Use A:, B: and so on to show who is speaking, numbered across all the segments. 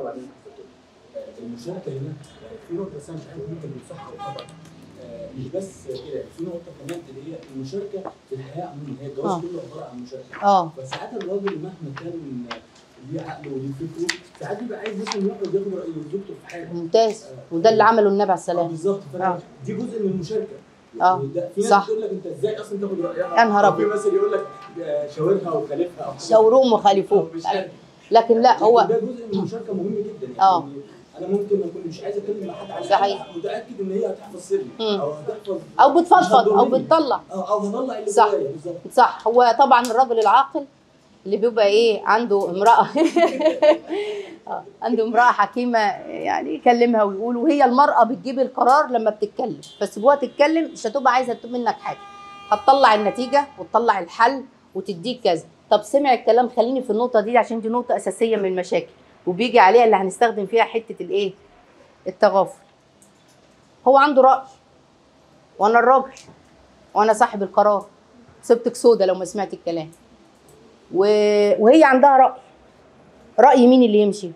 A: وبعدين آه، المشاركه هنا يعني في نقطه بس انا مش عارف ممكن صح او خطا آه، مش بس كده في نقطه كمان اللي هي المشاركه في الحياه عموما هي الجواز
B: آه.
A: كله عباره عن مشاركه
B: اه
A: فساعات الراجل مهما كان ليه عقله وليه فكره ساعات بيبقى عايز مثلا يقعد ياخد راي زوجته في حاجه
B: ممتاز وده اللي عمله النبي عليه
A: آه،
B: السلام
A: بالظبط
B: آه.
A: فأنا دي جزء من المشاركه
B: آه،
A: يعني ده- في ناس
B: صح.
A: بتقول لك انت ازاي اصلا تاخد رايها
B: يا نهار
A: أو في
B: أبيض.
A: مثل يقول لك آه، شاورها وخالفها او حاجة.
B: شاوروهم
A: أو
B: وخالفوه
A: مش عارف.
B: لكن لا
A: لكن
B: هو
A: ده جزء من المشاركه مهم جدا يعني
B: آه.
A: انا ممكن اكون مش عايز اتكلم مع حد عن
B: صحيح.
A: حاجة، متاكد ان هي هتحفظ سري
B: مم.
A: او هتحفظ
B: او بتفضفض
A: مش
B: او
A: هتضرني.
B: بتطلع
A: او او هطلع اللي
B: صح.
A: جوايا بالظبط
B: صح هو طبعا الراجل العاقل اللي بيبقى ايه عنده امراه آه، عنده امراه حكيمه يعني يكلمها ويقول وهي المراه بتجيب القرار لما بتتكلم فسيبوها تتكلم مش هتبقى عايزه تطلب منك حاجه هتطلع النتيجه وتطلع الحل وتديك كذا طب سمع الكلام خليني في النقطه دي عشان دي نقطه اساسيه من المشاكل وبيجي عليها اللي هنستخدم فيها حته الايه التغافل هو عنده راي وانا الراجل وانا صاحب القرار سبتك سودة لو ما سمعت الكلام و... وهي عندها رأي رأي مين اللي يمشي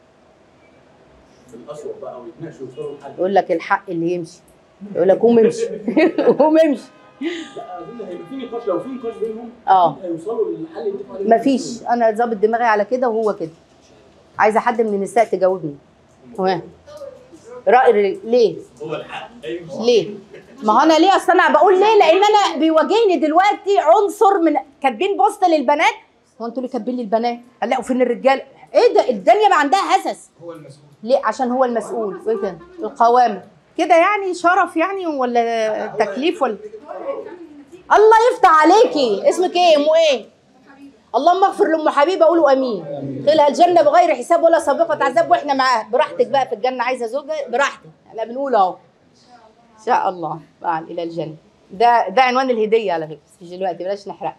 A: في الاسوأ بقى ويتناقشوا ويوصلوا لحل
B: يقول لك الحق اللي يمشي يقول لك قوم امشي قوم امشي
A: لا اظن هيبقى في نقاش لو في نقاش بينهم
B: آه.
A: أكيد هيوصلوا للحل اللي يتفقوا عليه
B: مفيش انا ظابط دماغي على كده وهو كده عايزه حد من النساء تجاوبني ها رأي ليه
A: هو الحق ايوه
B: ليه ما هو انا ليه اصل انا بقول ليه لان انا بيواجهني دلوقتي عنصر من كاتبين بوست للبنات هو انتوا اللي كاتبين للبنات قال لا وفين الرجاله ايه ده الدنيا ما عندها هسس
A: هو المسؤول
B: ليه عشان هو المسؤول وايه ده القوامه كده يعني شرف يعني ولا تكليف ولا الله يفتح عليكي اسمك ايه ام ايه اللهم اغفر لام حبيبه قولوا امين ادخلها الجنه بغير حساب ولا سابقه عذاب واحنا معاها براحتك بقى في الجنه عايزه زوجه براحتك احنا بنقول اهو ان شاء الله معا الى الجنه ده ده عنوان الهديه على فكره مش دلوقتي بلاش نحرق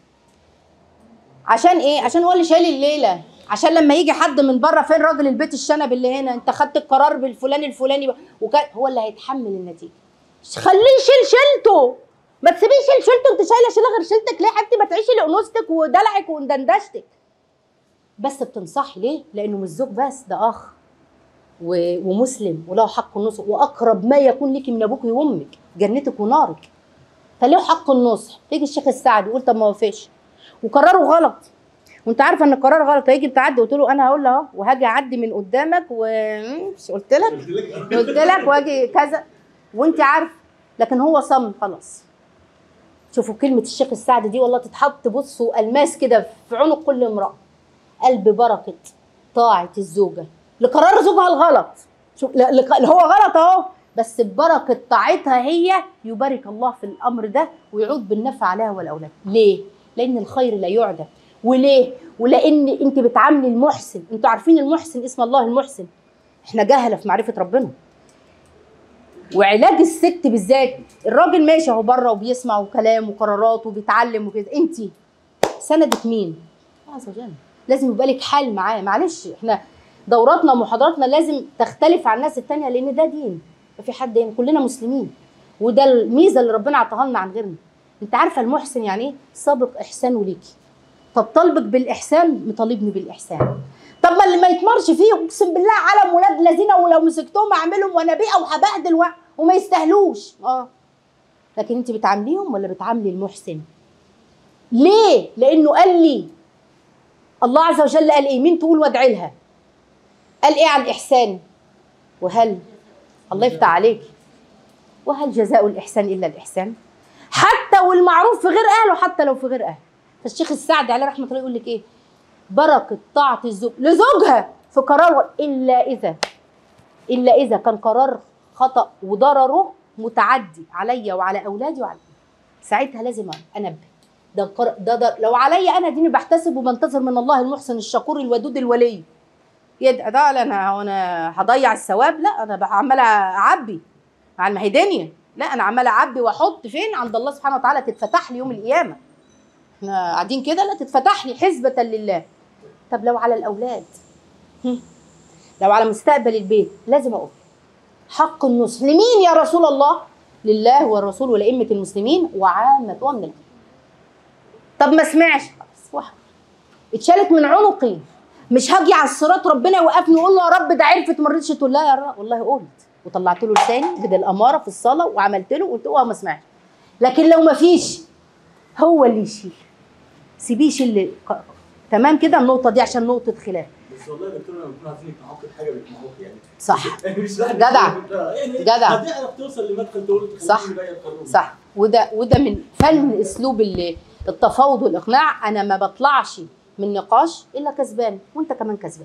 B: عشان ايه عشان هو اللي شايل الليله عشان لما يجي حد من بره فين راجل البيت الشنب اللي هنا انت خدت القرار بالفلان الفلاني وكان هو اللي هيتحمل النتيجه خليه يشيل شيلته ما تسيبيش يشيل شيلته انت شايله شيله غير شيلتك ليه يا حبيبتي ما تعيشي لانوثتك ودلعك وندندشتك بس بتنصحي ليه لانه مش زوج بس ده اخ و- ومسلم وله حق النصح واقرب ما يكون لك من ابوك وامك جنتك ونارك فله حق النصح تيجي الشيخ السعد يقول طب ما وافقش وقراره غلط وانت عارفه ان القرار غلط هيجي بتعدي قلت له انا هقول له اهو وهاجي اعدي من قدامك و مش قلت لك قلت لك واجي كذا وانت عارف لكن هو صم خلاص شوفوا كلمة الشيخ السعد دي والله تتحط بصوا ألماس كده في عنق كل امرأة قلب بركة طاعة الزوجة لقرار زوجها الغلط شوف ل- لق- اللي هو غلط اهو بس ببركة طاعتها هي يبارك الله في الأمر ده ويعود بالنفع عليها والأولاد ليه؟ لأن الخير لا يعدى وليه؟ ولأن أنت بتعاملي المحسن أنتوا عارفين المحسن اسم الله المحسن احنا جهلة في معرفة ربنا وعلاج الست بالذات الراجل ماشي اهو بره وبيسمع وكلام وقرارات وبيتعلم وكده انت سندك مين؟ الله عز وجل لازم يبقى لك حال معاه معلش احنا دوراتنا ومحاضراتنا لازم تختلف عن الناس التانية لان ده دين ما في حد يعني كلنا مسلمين وده الميزه اللي ربنا عطاها لنا عن غيرنا انت عارفه المحسن يعني ايه سابق احسانه ليكي طب طالبك بالاحسان مطالبني بالاحسان طب ما اللي ما يتمرش فيه اقسم بالله علم ولاد الذين ولو مسكتهم اعملهم ونبيع وهبهدل و- وما يستاهلوش اه لكن انت بتعامليهم ولا بتعاملي المحسن ليه لانه قال لي الله عز وجل قال ايه مين تقول وادعي لها قال ايه عن الاحسان وهل الله يفتح عليك وهل جزاء الاحسان الا الاحسان حتى والمعروف في غير اهله حتى لو في غير اهله فالشيخ السعدي عليه رحمه الله يقول لك ايه بركه طاعه الزوج لزوجها في قرار الا اذا الا اذا كان قرار خطا وضرره متعدي عليا وعلى اولادي وعلى ساعتها لازم انبه ده, القر... ده, ده لو عليا انا ديني بحتسب وبنتظر من الله المحسن الشكور الودود الولي يدعي ده لا انا وانا هضيع الثواب لا انا بقى عماله اعبي على ما هي دنيا لا انا عماله اعبي واحط فين عند الله سبحانه وتعالى تتفتح لي يوم القيامه احنا قاعدين كده لا تتفتح لي حسبة لله طب لو على الاولاد هم. لو على مستقبل البيت لازم اقول حق النصح لمين يا رسول الله لله والرسول ولأئمة المسلمين وعامة ومن المؤمنين طب ما سمعش خلاص واحد اتشالت من عنقي مش هاجي على الصراط ربنا يوقفني ويقول له يا رب ده عرفت ما رضيتش تقول لا يا رب والله قلت وطلعت له لساني بدل الاماره في الصلاه وعملت له وقلت هو ما سمعش لكن لو ما فيش هو اللي يشيل سيبيه يشيل اللي- تمام كده النقطه دي عشان نقطه خلاف
A: بس والله يا دكتور لما بنكون عايزين نقنعوك بحاجه بتقنعوك يعني
B: صح
A: مش واحد
B: جدع.
A: يعني
B: جدع.
A: هتعرف توصل لمدخل تقول تخليني
B: صح.
A: بقى القانون.
B: صح وده وده من فن اسلوب ال- التفاوض والاقناع انا ما بطلعش من نقاش الا كسبان وانت كمان كسبان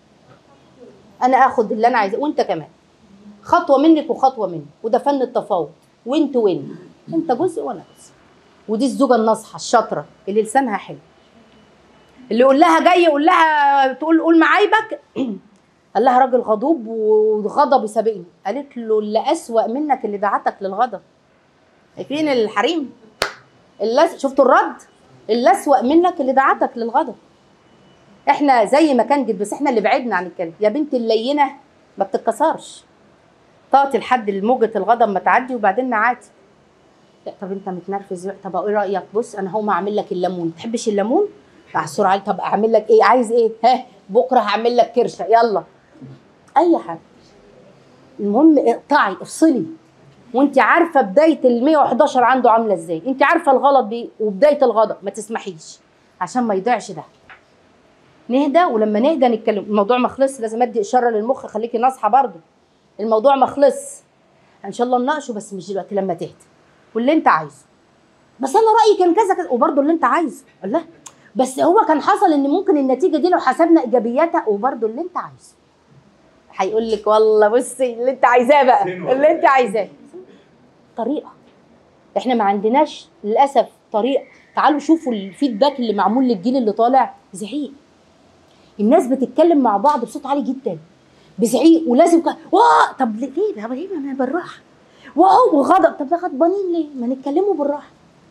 B: انا اخد اللي انا عايزاه وانت كمان خطوه منك وخطوه مني وده فن التفاوض وانت وين انت جزء وانا جزء ودي الزوجه الناصحه الشاطره اللي لسانها حلو اللي يقول لها جاي يقول لها تقول قول معايبك قال لها راجل غضوب وغضب سابقني قالت له اللي اسوأ منك اللي دعتك للغضب فين الحريم اللي شفتوا الرد اللي اسوأ منك اللي دعتك للغضب احنا زي ما كان جد بس احنا اللي بعدنا عن الكلام يا بنت اللينه ما بتتكسرش طاقة لحد موجة الغضب ما تعدي وبعدين نعاتي لا طب انت متنرفز بقى. طب ايه رايك بص انا هقوم اعمل لك الليمون ما تحبش الليمون اعصر عليه طب اعمل لك ايه عايز ايه ها بكره هعمل لك كرشه يلا اي حاجه المهم اقطعي افصلي وانت عارفه بدايه ال 111 عنده عامله ازاي انت عارفه الغلط دي وبدايه الغضب ما تسمحيش عشان ما يضيعش ده نهدى ولما نهدى نتكلم الموضوع ما خلص لازم ادي اشاره للمخ خليكي ناصحه برضه الموضوع ما خلص ان شاء الله نناقشه بس مش دلوقتي لما تهدى واللي انت عايزه بس انا رايي كان كذا كذا وبرضه اللي انت عايزه الله بس هو كان حصل ان ممكن النتيجه دي لو حسبنا ايجابياتها وبرضه اللي انت عايزه هيقول لك والله بصي اللي انت عايزاه بقى اللي انت عايزاه طريقه احنا ما عندناش للاسف طريقه تعالوا شوفوا الفيدباك اللي معمول للجيل اللي طالع زعيق الناس بتتكلم مع بعض بصوت عالي جدا بزعيق ولازم ك... واه طب ليه ليه ليه ما بالراحه واو وغضب طب ده غضبانين ليه ما نتكلموا بالراحه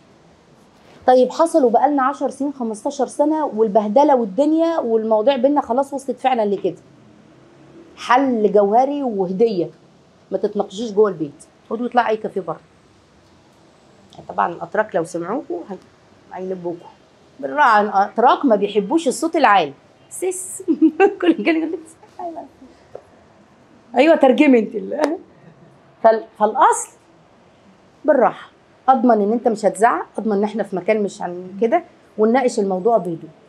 B: طيب حصلوا بقالنا 10 سنين 15 سنه والبهدله والدنيا والمواضيع بينا خلاص وصلت فعلا لكده حل جوهري وهديه ما تتناقشوش جوه البيت خدوا اطلعوا اي كافيه بره يعني طبعا الاتراك لو سمعوكوا هي- هيلبوكوا بالراحه الاتراك ما بيحبوش الصوت العالي سيس كل كده يقول لك أيوة. ايوه ترجمي انت ال- فال- فالاصل بالراحه اضمن ان انت مش هتزعق اضمن ان احنا في مكان مش عن كده ونناقش الموضوع بهدوء